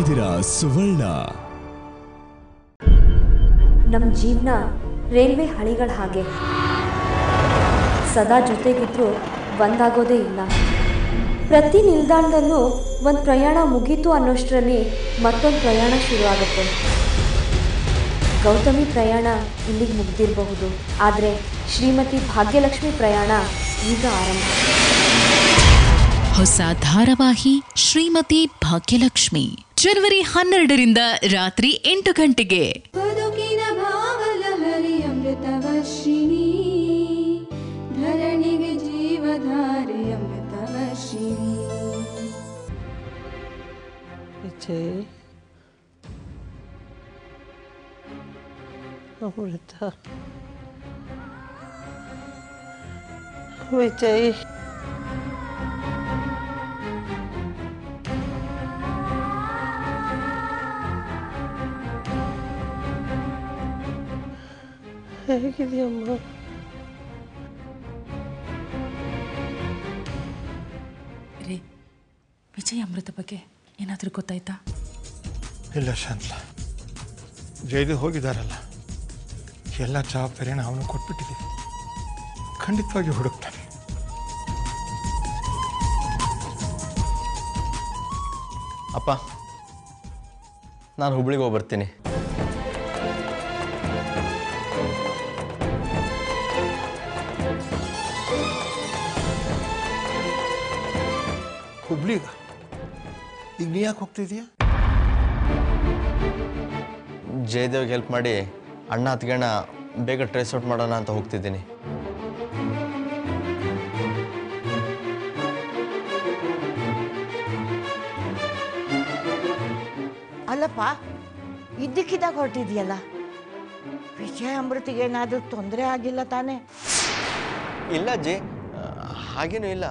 ಇದ್ದೀರಾ ಸುವರ್ಣ ನಮ್ಮ ಜೀವನ ರೈಲ್ವೆ ಹಳಿಗಳ ಹಾಗೆ ಸದಾ ಜೊತೆಗಿದ್ರೂ ಒಂದಾಗೋದೇ ಇಲ್ಲ ಪ್ರತಿ ನಿಲ್ದಾಣದಲ್ಲೂ ಒಂದು ಪ್ರಯಾಣ ಮುಗೀತು ಅನ್ನೋಷ್ಟರಲ್ಲಿ ಮತ್ತೊಂದು ಪ್ರಯಾಣ ಶುರುವಾಗುತ್ತೆ ಗೌತಮಿ ಪ್ರಯಾಣ ಇಲ್ಲಿಗೆ ಮುಗ್ದಿರಬಹುದು ಆದರೆ ಶ್ರೀಮತಿ ಭಾಗ್ಯಲಕ್ಷ್ಮಿ ಪ್ರಯಾಣ ಈಗ ಆರಂಭ ಹೊಸ ಧಾರಾವಾಹಿ ಶ್ರೀಮತಿ ಭಾಗ್ಯಲಕ್ಷ್ಮಿ ಜನವರಿ ಹನ್ನೆರಡರಿಂದ ರಾತ್ರಿ ಎಂಟು ಗಂಟೆಗೆ ಬದುಕಿನ ಭಾವಲಹರಿ ಅಮೃತವರ್ಷಿಣಿ ಧರಣಿಗೆ ಜೀವಧಾರೆ ಅಮೃತವರ್ಷಿಣಿ ವಿಜಯ್ ಅಮೃತ ವಿಜಯ್ ಹೇಗಿದೆಯಮ್ಮ ರೀ ವಿಜಯ್ ಅಮೃತ ಬಗ್ಗೆ ಏನಾದರೂ ಗೊತ್ತಾಯ್ತಾ ಇಲ್ಲ ಶಾಂತಲ ಜೈದು ಹೋಗಿದ್ದಾರಲ್ಲ ಎಲ್ಲ ಜವಾಬ್ದಾರಿಯನ್ನು ಅವನು ಕೊಟ್ಬಿಟ್ಟಿದ್ದೀವಿ ಖಂಡಿತವಾಗಿ ಹುಡುಕ್ತಾನೆ ಅಪ್ಪ ನಾನು ಹುಬ್ಳಿಗೆ ಹೋಗಿ ಬರ್ತೀನಿ ಹುಬ್ಳಿಗ ಈಗ ನೀ ಯಾಕೆ ಹೋಗ್ತಿದೀಯಾ ಜಯದೇವ್ಗೆ ಹೆಲ್ಪ್ ಮಾಡಿ ಅಣ್ಣ ಹತ್ಗಣ ಬೇಗ ಟ್ರೇಸ್ ಔಟ್ ಮಾಡೋಣ ಅಂತ ಹೋಗ್ತಿದ್ದೀನಿ ಅಲ್ಲಪ್ಪ ಇದ್ದಕ್ಕಿದ್ದಾಗ ಹೊರಟಿದ್ಯಲ್ಲ ವಿಜಯ ಅಮೃತಿಗೆ ಏನಾದರೂ ತೊಂದರೆ ಆಗಿಲ್ಲ ತಾನೇ ಇಲ್ಲ ಅಜ್ಜಿ ಆ, ಹಾಗೇನೂ ಇಲ್ಲ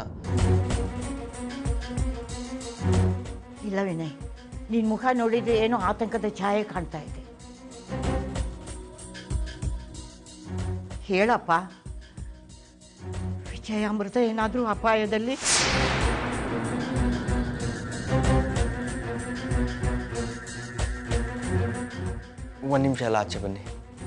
ಇಲ್ಲ ವಿನಯ್ ನಿನ್ನ ಮುಖ ನೋಡಿದ್ರೆ ಏನೋ ಆತಂಕದ ಛಾಯೆ ಕಾಣ್ತಾ ಇದೆ ಹೇಳಪ್ಪ ವಿಜಯ ಅಮೃತ ಏನಾದರೂ ಅಪಾಯದಲ್ಲಿ ಒಂದು ನಿಮಿಷ ಎಲ್ಲ ಆಚೆ ಬನ್ನಿ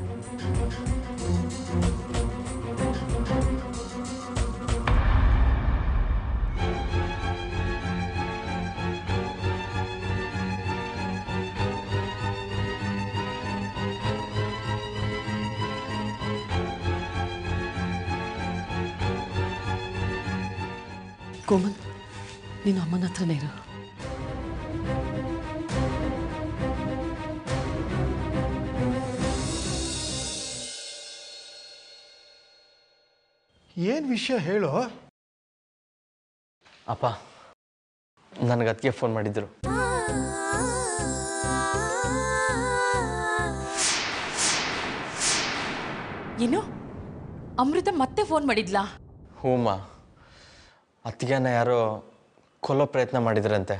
ಕೋಮಲ್ ನೀನು ಅಮ್ಮನ ಹತ್ರನೇ ಇರು ಏನು ವಿಷಯ ಹೇಳು ಅಪ್ಪ ನನಗೆ ಅದಕ್ಕೆ ಫೋನ್ ಮಾಡಿದ್ರು ಏನು ಅಮೃತ ಮತ್ತೆ ಫೋನ್ ಮಾಡಿದ್ಲಾ ಹೂಮ ಅತ್ತಿಗೆನ ಯಾರೋ ಕೊಲ್ಲೋ ಪ್ರಯತ್ನ ಮಾಡಿದ್ರಂತೆ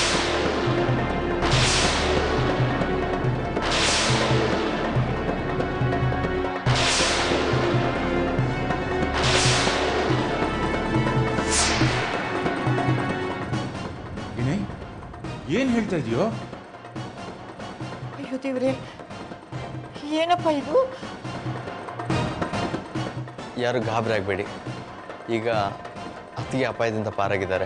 ವಿನಯ್ ಏನು ಹೇಳ್ತಾ ಇದೆಯೋ ಅಯ್ಯೋ ದೇವ್ರೆ ಏನಪ್ಪ ಇದು ಯಾರು ಗಾಬರಿ ಆಗಬೇಡಿ ಈಗ ಅತ್ತಿಗೆ ಅಪಾಯದಿಂದ ಪಾರಾಗಿದ್ದಾರೆ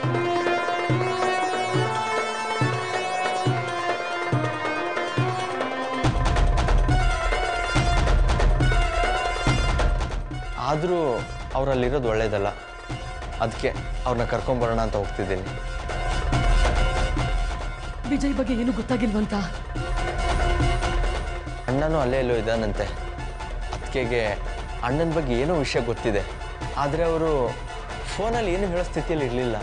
ಆದರೂ ಅವರಲ್ಲಿರೋದು ಒಳ್ಳೇದಲ್ಲ ಅದಕ್ಕೆ ಅವ್ರನ್ನ ಕರ್ಕೊಂಬರೋಣ ಅಂತ ಹೋಗ್ತಿದ್ದೀನಿ ವಿಜಯ್ ಬಗ್ಗೆ ಏನು ಗೊತ್ತಾಗಿಲ್ವಂತ ಅಣ್ಣನೂ ಅಲ್ಲೇ ಎಲ್ಲೋ ಇದ್ದಾನಂತೆ ಅದಕ್ಕೆಗೆ ಅಣ್ಣನ ಬಗ್ಗೆ ಏನೋ ವಿಷಯ ಗೊತ್ತಿದೆ ಆದರೆ ಅವರು ಫೋನಲ್ಲಿ ಏನು ಹೇಳೋ ಸ್ಥಿತಿಯಲ್ಲಿ ಇರಲಿಲ್ಲ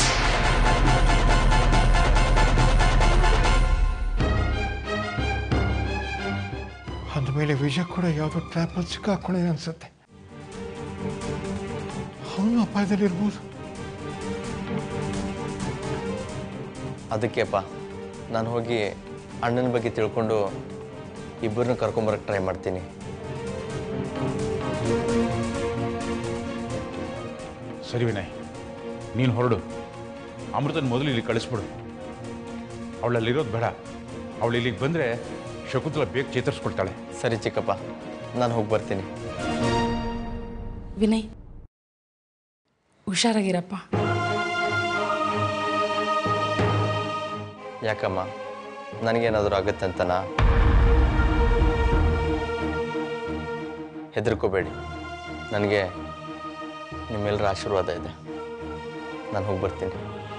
ಅಂದಮೇಲೆ ವಿಜಯ್ ಕೂಡ ಯಾವುದೋ ಟ್ರ್ಯಾಪಲ್ಲಿ ಸಿಕ್ಕಾಕೊಂಡಿದೆ ಅನ್ಸುತ್ತೆ ಅವನು ಅಪಾಯದಲ್ಲಿರ್ಬೋದು ಅದಕ್ಕೆಪ್ಪ ನಾನು ಹೋಗಿ ಅಣ್ಣನ ಬಗ್ಗೆ ತಿಳ್ಕೊಂಡು ಇಬ್ಬರನ್ನ ಕರ್ಕೊಂಬರಕ್ಕೆ ಟ್ರೈ ಮಾಡ್ತೀನಿ ಸರಿ ವಿನಯ್ ನೀನು ಹೊರಡು ಅಮೃತನ ಮೊದಲು ಇಲ್ಲಿ ಕಳಿಸ್ಬಿಡು ಅವಳಲ್ಲಿರೋದು ಬೇಡ ಅವಳು ಇಲ್ಲಿಗೆ ಬಂದರೆ ಶಕುಂತಲ ಬೇಗ ಚೇತರಿಸ್ಕೊಳ್ತಾಳೆ ಸರಿ ಚಿಕ್ಕಪ್ಪ ನಾನು ಹೋಗಿ ಬರ್ತೀನಿ ವಿನಯ್ ಹುಷಾರಾಗಿರಪ್ಪ ಯಾಕಮ್ಮ ನನಗೇನಾದರೂ ಆಗುತ್ತೆ ಅಂತನಾ ಹೆದರ್ಕೋಬೇಡಿ ನನಗೆ ನಿಮ್ಮೆಲ್ಲರ ಆಶೀರ್ವಾದ ಇದೆ ನಾನು ಹೋಗಿ ಬರ್ತೀನಿ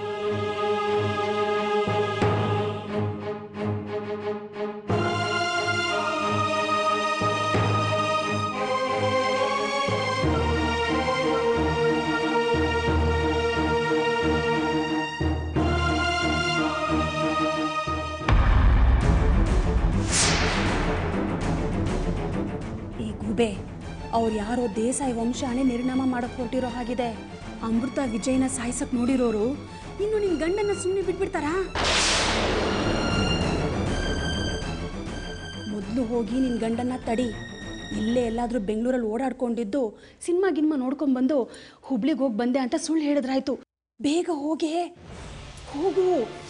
ಈ ಗುಬೆ ಅವ್ರು ಯಾರೋ ದೇಸಾಯಿ ವಂಶಾನೇ ನಿರ್ನಾಮ ಮಾಡಕ್ ಹೊರಟಿರೋ ಹಾಗಿದೆ ಅಮೃತ ವಿಜಯನ ಸಾಯ್ಸಕ್ ನೋಡಿರೋರು ಇನ್ನು ನಿನ್ ಗಂಡನ್ನ ಸುಮ್ಮನೆ ಬಿಟ್ಬಿಡ್ತಾರಾ ಮೊದಲು ಹೋಗಿ ನಿನ್ ಗಂಡನ್ನ ತಡಿ ಇಲ್ಲೇ ಎಲ್ಲಾದ್ರೂ ಬೆಂಗಳೂರಲ್ಲಿ ಓಡಾಡ್ಕೊಂಡಿದ್ದು ಸಿನಿಮಾ ಗಿನ್ಮಾ ನೋಡ್ಕೊಂಡ್ಬಂದು ಹುಬ್ಳಿಗೆ ಹೋಗಿ ಬಂದೆ ಅಂತ ಸುಳ್ಳು ಹೇಳಿದ್ರಾಯ್ತು ಬೇಗ ಹೋಗೆ ಹೋಗು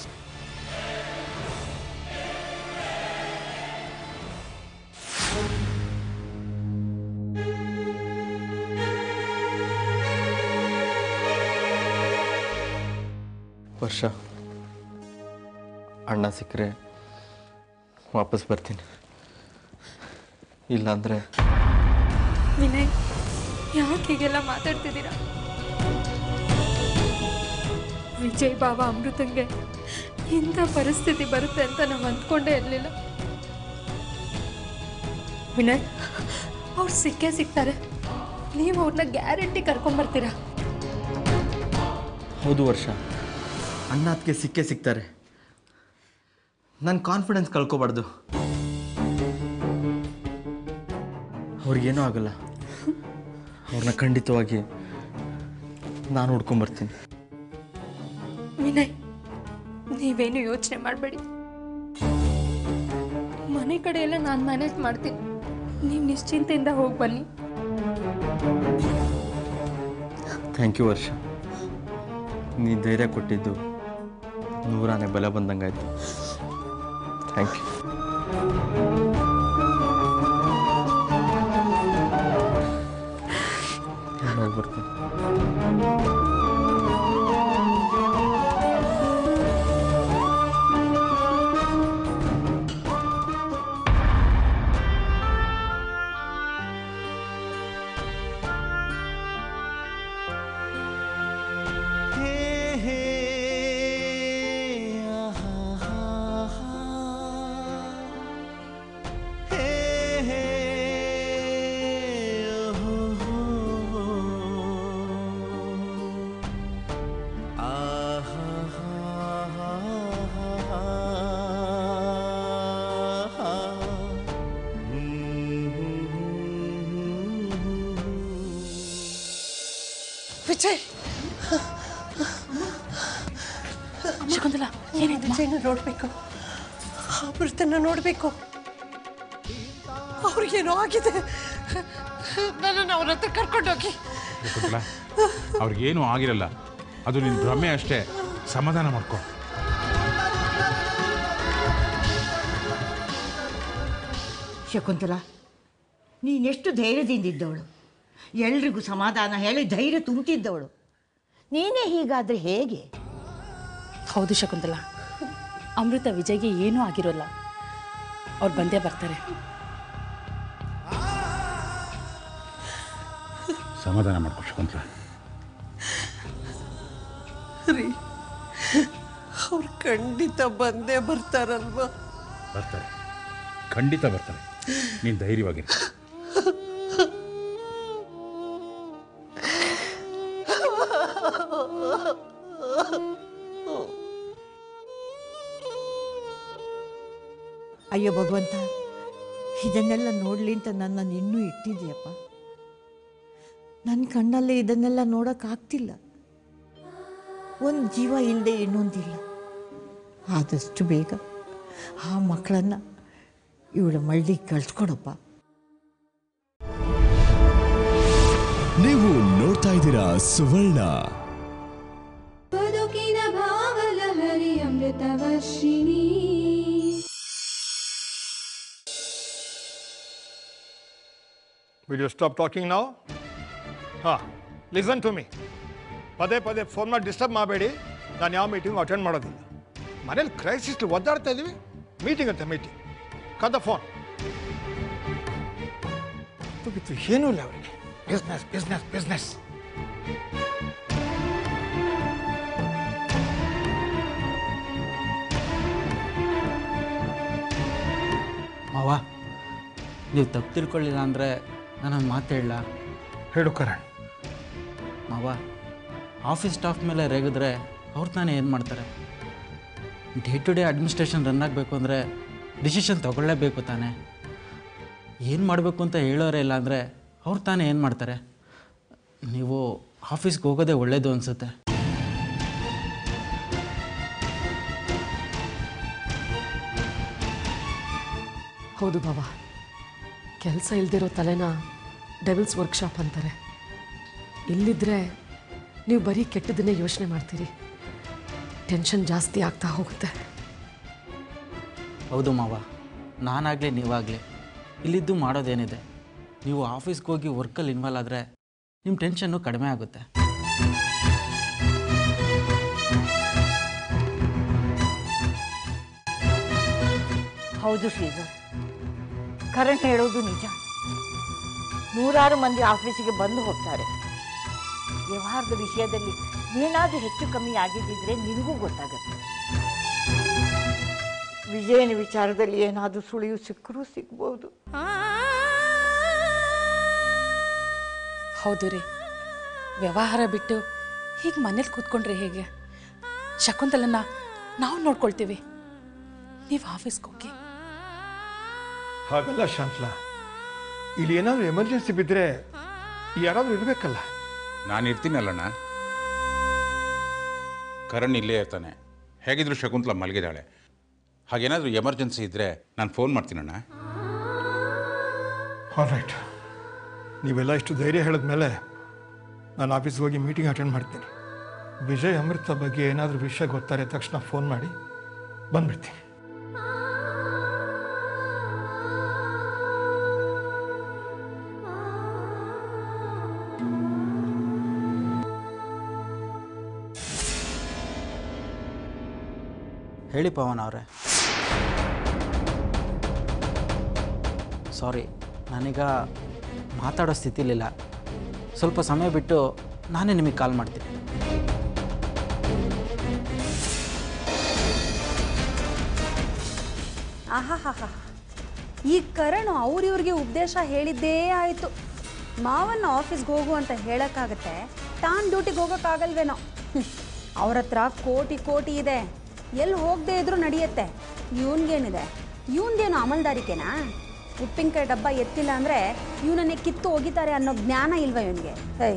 ವರ್ಷ ಅಣ್ಣ ಸಿಕ್ಕರೆ ವಾಪಸ್ ಬರ್ತೀನಿ ಇಲ್ಲಾಂದರೆ ವಿನಯ್ ಯಾಕೆ ಹೀಗೆಲ್ಲ ಮಾತಾಡ್ತಿದ್ದೀರಾ ವಿಜಯ್ ಬಾಬಾ ಅಮೃತಂಗೆ ಇಂಥ ಪರಿಸ್ಥಿತಿ ಬರುತ್ತೆ ಅಂತ ನಾವು ಅಂದ್ಕೊಂಡೇ ಇರಲಿಲ್ಲ ವಿನಯ್ ಅವ್ರು ಸಿಕ್ಕೇ ಸಿಗ್ತಾರೆ ನೀವು ಅವ್ರನ್ನ ಗ್ಯಾರಂಟಿ ಕರ್ಕೊಂಬರ್ತೀರಾ ಹೌದು ವರ್ಷ ಅಣ್ಣ ಅದಕ್ಕೆ ಸಿಕ್ಕೇ ಸಿಗ್ತಾರೆ ನನ್ನ ಕಾನ್ಫಿಡೆನ್ಸ್ ಕಳ್ಕೊಬಾರ್ದು ಅವ್ರಿಗೇನೂ ಆಗಲ್ಲ ಅವ್ರನ್ನ ಖಂಡಿತವಾಗಿ ನಾನು ಹುಡ್ಕೊಂಬರ್ತೀನಿ ವಿನಯ್ ನೀವೇನು ಯೋಚನೆ ಮಾಡಬೇಡಿ ಮನೆ ಕಡೆ ಎಲ್ಲ ನಾನು ಮ್ಯಾನೇಜ್ ಮಾಡ್ತೀನಿ ನೀವು ನಿಶ್ಚಿಂತೆಯಿಂದ ಹೋಗಿ ಬನ್ನಿ ಥ್ಯಾಂಕ್ ಯು ವರ್ಷ ನೀ ಧೈರ್ಯ ಕೊಟ್ಟಿದ್ದು ನೂರಾನೆ ಬಲ ಬಂದಂಗಾಯ್ತು ಥ್ಯಾಂಕ್ ಯು ಬರ್ತೀನಿ ವಿಜಯ್ ಶಕುಂತಲಾ ಏನಾಯ್ತು ವಿಜಯ್ನ ನೋಡಬೇಕು ಅಮೃತನ ನೋಡಬೇಕು ಅವ್ರಿಗೇನೋ ಆಗಿದೆ ನನ್ನನ್ನು ಅವ್ರ ಹತ್ರ ಕರ್ಕೊಂಡೋಗಿ ಶಕುಂತಲ ಅವ್ರಿಗೇನು ಆಗಿರಲ್ಲ ಅದು ನಿನ್ನ ಭ್ರಮೆ ಅಷ್ಟೇ ಸಮಾಧಾನ ಮಾಡ್ಕೊ ಶಕುಂತಲ ನೀನೆಷ್ಟು ಧೈರ್ಯದಿಂದಿದ್ದವಳು ಎಲ್ರಿಗೂ ಸಮಾಧಾನ ಹೇಳಿ ಧೈರ್ಯ ತುಂಬ್ತಿದ್ದವಳು ನೀನೇ ಹೀಗಾದರೆ ಹೇಗೆ ಹೌದು ಶಕುಂತಲಾ ಅಮೃತ ವಿಜಯ್ಗೆ ಏನೂ ಆಗಿರೋಲ್ಲ ಅವ್ರು ಬಂದೇ ಬರ್ತಾರೆ ಸಮಾಧಾನ ಮಾಡ್ಕೊ ಶಕುಂತಲ ರೀ ಅವ್ರು ಖಂಡಿತ ಬಂದೇ ಬರ್ತಾರಲ್ವಾ ಬರ್ತಾರೆ ಖಂಡಿತ ಬರ್ತಾರೆ ನೀನು ಧೈರ್ಯವಾಗಿರು ಅಯ್ಯೋ ಭಗವಂತ ಇದನ್ನೆಲ್ಲ ನೋಡಲಿ ಅಂತ ನನ್ನನ್ನು ಇನ್ನೂ ಇಟ್ಟಿದೆಯಪ್ಪ ನನ್ನ ಕಣ್ಣಲ್ಲೇ ಇದನ್ನೆಲ್ಲ ನೋಡೋಕ್ಕಾಗ್ತಿಲ್ಲ ಒಂದು ಜೀವ ಇಲ್ಲದೆ ಇನ್ನೊಂದಿಲ್ಲ ಆದಷ್ಟು ಬೇಗ ಆ ಮಕ್ಕಳನ್ನು ಇವಳ ಮಳ್ಳಿಗೆ ಕಳ್ಸ್ಕೊಡಪ್ಪ ನೀವು ನೋಡ್ತಾ ಇದ್ದೀರಾ ಸುವರ್ಣ ಬದುಕಿನ ಭಾವಲಹರಿ Amruthavarshini will you stop talking ನಾವು ಹಾಂ ಲಿಸನ್ ಟು ಮೀ ಪದೇ ಪದೇ ಫೋನ್ ಮಾಡಿ ಡಿಸ್ಟರ್ಬ್ ಮಾಡಬೇಡಿ ನಾನು ಯಾವ ಮೀಟಿಂಗ್ ಅಟೆಂಡ್ ಮಾಡೋದಿಲ್ಲ ಮನೇಲಿ ಕ್ರೈಸಿಸ್ ಒದ್ದಾಡ್ತಾ ಇದ್ದೀವಿ ಮೀಟಿಂಗ್ ಅಂತ ಮೀಟಿಂಗ್ ಕದ ಫೋನ್ ಮುಗಿತು ಏನೂ ಇಲ್ಲ ಅವರಿಗೆ ಬಿಸ್ನೆಸ್ ಬಿಸ್ನೆಸ್ ಬಿಸ್ನೆಸ್ ಮಾವ ನೀವು ತಪ್ಪು ತಿಳ್ಕೊಳ್ಳಿಲ್ಲ ಅಂದರೆ ನಾನೊಂದು ಮಾತು ಹೇಳಲ್ಲ ಹೇಳು ಕರಣ್ ಮಾವ ಆಫೀಸ್ ಸ್ಟಾಫ್ ಮೇಲೆ ರೇಗಿದ್ರೆ ಅವ್ರು ತಾನೇ ಏನು ಮಾಡ್ತಾರೆ day to day administration run ಆಗಬೇಕು ಅಂದರೆ ಡಿಸಿಷನ್ ತಗೊಳ್ಳೇಬೇಕು ತಾನೇ ಏನು ಮಾಡಬೇಕು ಅಂತ ಹೇಳೋರೇ ಇಲ್ಲ ಅಂದರೆ ಅವ್ರು ತಾನೇ ಏನು ಮಾಡ್ತಾರೆ ನೀವು ಆಫೀಸ್ಗೆ ಹೋಗೋದೇ ಒಳ್ಳೆಯದು ಅನಿಸುತ್ತೆ ಹೌದು ಬಾವ ಕೆಲಸ ಇಲ್ದಿರೋ ತಲೆನ ಡೆವಿಲ್ಸ್ ವರ್ಕ್ಶಾಪ್ ಅಂತಾರೆ ಇಲ್ಲಿದ್ದರೆ ನೀವು ಬರೀ ಕೆಟ್ಟದನ್ನೇ ಯೋಚನೆ ಮಾಡ್ತೀರಿ ಟೆನ್ಷನ್ ಜಾಸ್ತಿ ಆಗ್ತಾ ಹೋಗುತ್ತೆ ಹೌದು ಮಾವ ನಾನಾಗಲಿ ನೀವಾಗಲಿ ಇಲ್ಲಿದ್ದು ಮಾಡೋದೇನಿದೆ ನೀವು ಆಫೀಸ್ಗೆ ಹೋಗಿ ವರ್ಕಲ್ಲಿ ಇನ್ವಾಲ್ವ್ ಆದರೆ ನಿಮ್ಮ ಟೆನ್ಷನ್ನು ಕಡಿಮೆ ಆಗುತ್ತೆ ಹೌದು ಶ್ರೀಧರ್ ಕರಣ್ ಹೇಳೋದು ನಿಜ ನೂರಾರು ಮಂದಿ ಆಫೀಸಿಗೆ ಬಂದು ಹೋಗ್ತಾರೆ ವ್ಯವಹಾರದ ವಿಷಯದಲ್ಲಿ ಏನಾದರೂ ಹೆಚ್ಚು ಕಮ್ಮಿ ಆಗಿದ್ದಿದ್ರೆ ನಿನಗೂ ಗೊತ್ತಾಗುತ್ತೆ ವಿಜಯನ ವಿಚಾರದಲ್ಲಿ ಏನಾದರೂ ಸುಳಿವು ಸಿಕ್ಕರೂ ಸಿಗ್ಬೋದು ಹೌದು ರೀ ವ್ಯವಹಾರ ಬಿಟ್ಟು ಹೀಗೆ ಮನೇಲಿ ಕೂತ್ಕೊಂಡ್ರೆ ಹೇಗೆ ಶಕುಂತಲನ್ನ ನಾವು ನೋಡ್ಕೊಳ್ತೀವಿ ನೀವು ಆಫೀಸ್ಗೆ ಹೋಗಿ ಹಾಗಲ್ಲ ಶಾಂತ್ಲಾ ಇಲ್ಲಿ ಏನಾದರೂ ಎಮರ್ಜೆನ್ಸಿ ಬಿದ್ದರೆ ಯಾರಾದರೂ ಇರಬೇಕಲ್ಲ ನಾನು ಇರ್ತೀನಲ್ಲಣ್ಣ ಕರಣ್ ಇಲ್ಲೇ ಇರ್ತಾನೆ ಹೇಗಿದ್ರು ಶಕುಂತಲ ಮಲಗಿದ್ದಾಳೆ ಹಾಗೇನಾದರೂ ಎಮರ್ಜೆನ್ಸಿ ಇದ್ದರೆ ನಾನು ಫೋನ್ ಮಾಡ್ತೀನಣ್ಣ ಆಲ್ ರೈಟ್ ನೀವೆಲ್ಲ ಇಷ್ಟು ಧೈರ್ಯ ಹೇಳಿದ್ಮೇಲೆ ನಾನು ಆಫೀಸ್ಗೆ ಹೋಗಿ ಮೀಟಿಂಗ್ ಅಟೆಂಡ್ ಮಾಡ್ತೀನಿ ವಿಜಯ್ ಅಮೃತ ಬಗ್ಗೆ ಏನಾದರೂ ವಿಷಯ ಗೊತ್ತಾರೆ ತಕ್ಷಣ ಫೋನ್ ಮಾಡಿ ಬಂದ್ಬಿಡ್ತೀನಿ ಹೇಳಿ ಪವನ್ ಅವರೇ ಸಾರಿ ನಾನೀಗ ಮಾತಾಡೋ ಸ್ಥಿತಿಲಿಲ್ಲ ಸ್ವಲ್ಪ ಸಮಯ ಬಿಟ್ಟು ನಾನೇ ನಿಮಗೆ ಕಾಲ್ ಮಾಡ್ತೀನಿ ಆಹಾಹಾಹಾ ಈ ಕರಣ್ ಅವ್ರಿವ್ರಿಗೆ ಉಪದೇಶ ಹೇಳಿದ್ದೇ ಆಯಿತು ಮಾವನ್ನ ಆಫೀಸ್ಗೆ ಹೋಗು ಅಂತ ಹೇಳೋಕ್ಕಾಗತ್ತೆ ತಾನು ಡ್ಯೂಟಿಗೆ ಹೋಗೋಕ್ಕಾಗಲ್ವೇನೋ ಅವ್ರ ಹತ್ರ ಕೋಟಿ ಕೋಟಿ ಇದೆ ಎಲ್ಲಿ ಹೋಗದೆ ಇದ್ರೂ ನಡೆಯುತ್ತೆ ಇವನ್ಗೇನಿದೆ ಇವನ್ದೇನು ಅಮಲ್ದಾರಿಕೆನಾ ಉಪ್ಪಿನಕಾಯಿ ಡಬ್ಬ ಎತ್ತಿಲ್ಲ ಅಂದರೆ ಇವನನ್ನೇ ಕಿತ್ತು ಒಗಿತಾರೆ ಅನ್ನೋ ಜ್ಞಾನ ಇಲ್ವಾ ಇವನಿಗೆ ಏಯ್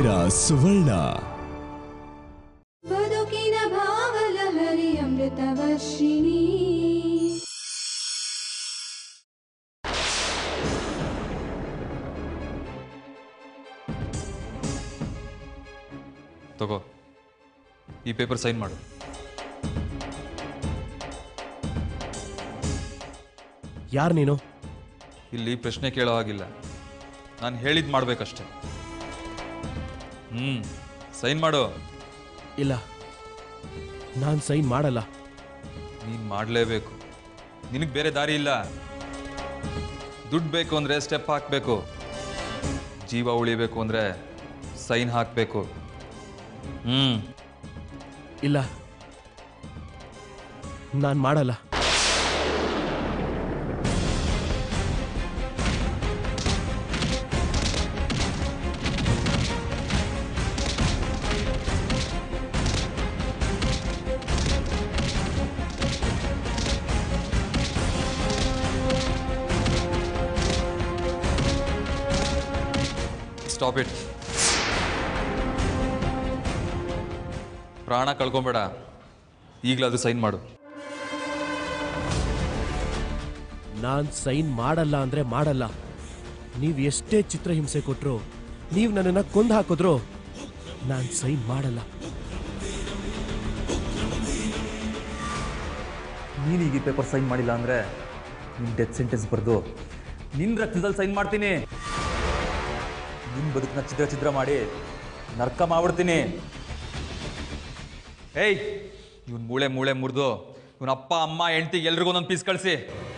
ಇದ್ದೀರಾ ಸುವರ್ಣ ಬದುಕಿನ ಭಾವಲಹರಿ ಅಮೃತವರ್ಷಿಣಿ ತಗೋ ಈ ಪೇಪರ್ ಸೈನ್ ಮಾಡು ಯಾರು ನೀನು ಇಲ್ಲಿ ಪ್ರಶ್ನೆ ಕೇಳೋ ಹಾಗಿಲ್ಲ ನಾನು ಹೇಳಿದ್ ಮಾಡ್ಬೇಕಷ್ಟೆ ಹ್ಮ್ ಸೈನ್ ಮಾಡು ಇಲ್ಲ ನಾನು ಸೈನ್ ಮಾಡಲ್ಲ ನೀನು ಮಾಡಲೇಬೇಕು ನಿನಗೆ ಬೇರೆ ದಾರಿ ಇಲ್ಲ ದುಡ್ಡು ಬೇಕು ಅಂದರೆ ಸ್ಟೆಪ್ ಹಾಕಬೇಕು ಜೀವ ಉಳಿಬೇಕು ಅಂದರೆ ಸೈನ್ ಹಾಕಬೇಕು ಹ್ಞೂ ಇಲ್ಲ ನಾನು ಮಾಡಲ್ಲ ಸ್ಟಾಪ್ ಇಟ್ ಪ್ರಾಣ ಕಳ್ಕೊಂಬೇಡ ಈಗಲಾದ್ರೂ ಸೈನ್ ಮಾಡು ನಾನು ಸೈನ್ ಮಾಡಲ್ಲ ಅಂದರೆ ಮಾಡಲ್ಲ ನೀವು ಎಷ್ಟೇ ಚಿತ್ರಹಿಂಸೆ ಕೊಟ್ಟರು ನೀವು ನನ್ನನ್ನು ಕೊಂದು ಹಾಕಿದ್ರು ನಾನು ಸೈನ್ ಮಾಡಲ್ಲ ನೀನು ಈಗ ಈ ಪೇಪರ್ ಸೈನ್ ಮಾಡಿಲ್ಲ ಅಂದರೆ ನಿನ್ನ ಡೆತ್ ಸೆಂಟೆನ್ಸ್ ಬರೆದು ನಿನ್ನ ರಕ್ತದಲ್ಲಿ ಸೈನ್ ಮಾಡ್ತೀನಿ ನಿನ್ನ ಬದುಕನ್ನ ಚಿತ್ರ ಚಿತ್ರ ಮಾಡಿ ನರ್ಕ ಮಾಡ್ಬಿಡ್ತೀನಿ ಏಯ್ ಇವನ್ ಮೂಳೆ ಮೂಳೆ ಮುರಿದು ಇವನ ಅಪ್ಪ ಅಮ್ಮ ಹೆಂಡ್ತಿಗೆ ಎಲ್ರಿಗೂ ಒಂದೊಂದು ಪೀಸ್ ಕಳಿಸಿ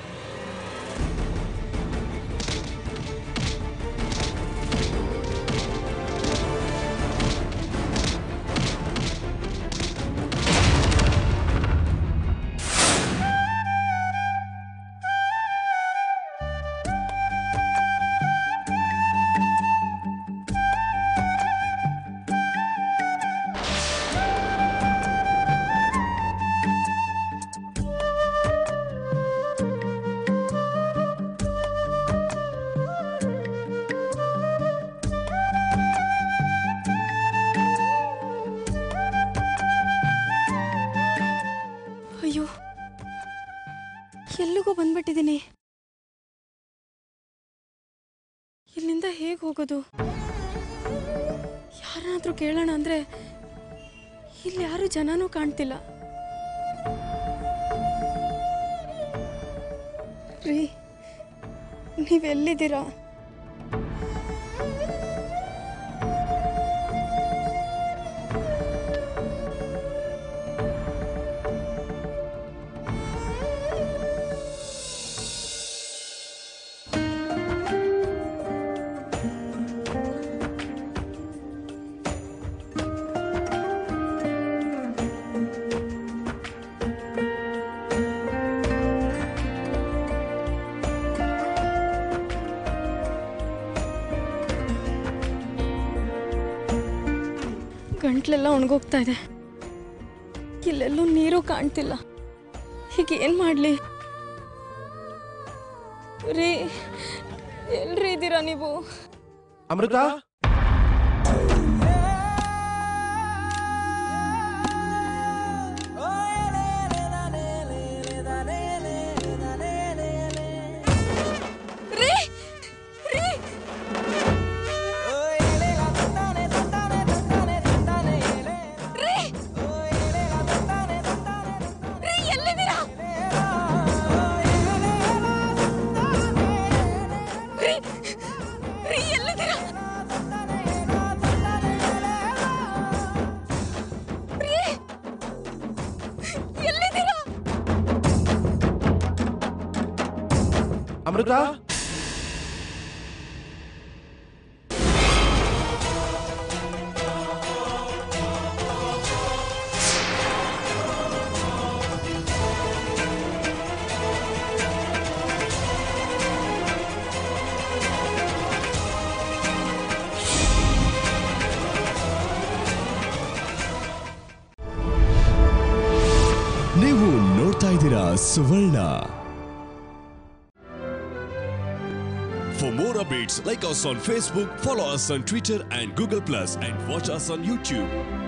ಅಯ್ಯೋ ಎಲ್ಲಿಗೋ ಬಂದ್ಬಿಟ್ಟಿದ್ದೀನಿ ಇಲ್ಲಿಂದ ಹೇಗೆ ಹೋಗೋದು ಯಾರನ್ನಾದ್ರೂ ಕೇಳೋಣ ಅಂದ್ರೆ ಇಲ್ಲಿ ಯಾರು ಜನನೂ ಕಾಣ್ತಿಲ್ಲ ರೀ ನೀವೆಲ್ಲಿದ್ದೀರಾ ಗಂಟ್ಲೆಲ್ಲ ಒಣಗೋಗ್ತಾ ಇದೆ ಇಲ್ಲೆಲ್ಲೂ ನೀರು ಕಾಣ್ತಿಲ್ಲ ಹೀಗೆ ಏನು ಮಾಡಲಿ ರೀ ಎಲ್ರಿ ಇದ್ದೀರಾ ನೀವು ಅಮೃತ ರೀ ರೀ ರೀ ರೀ ಎಲ್ಲಿದ್ದೀರಾ ರೀ ರೀ ಎಲ್ಲಿದ್ದೀರಾ ರೀ ಎಲ್ಲಿದ್ದೀರಾ ಅಮೃತ ನೀವು ನೋಡ್ತಾ ಇದ್ದೀರಾ ಸುವರ್ಣ For more updates, like us on Facebook, follow us on Twitter and Google Plus, and watch us on YouTube.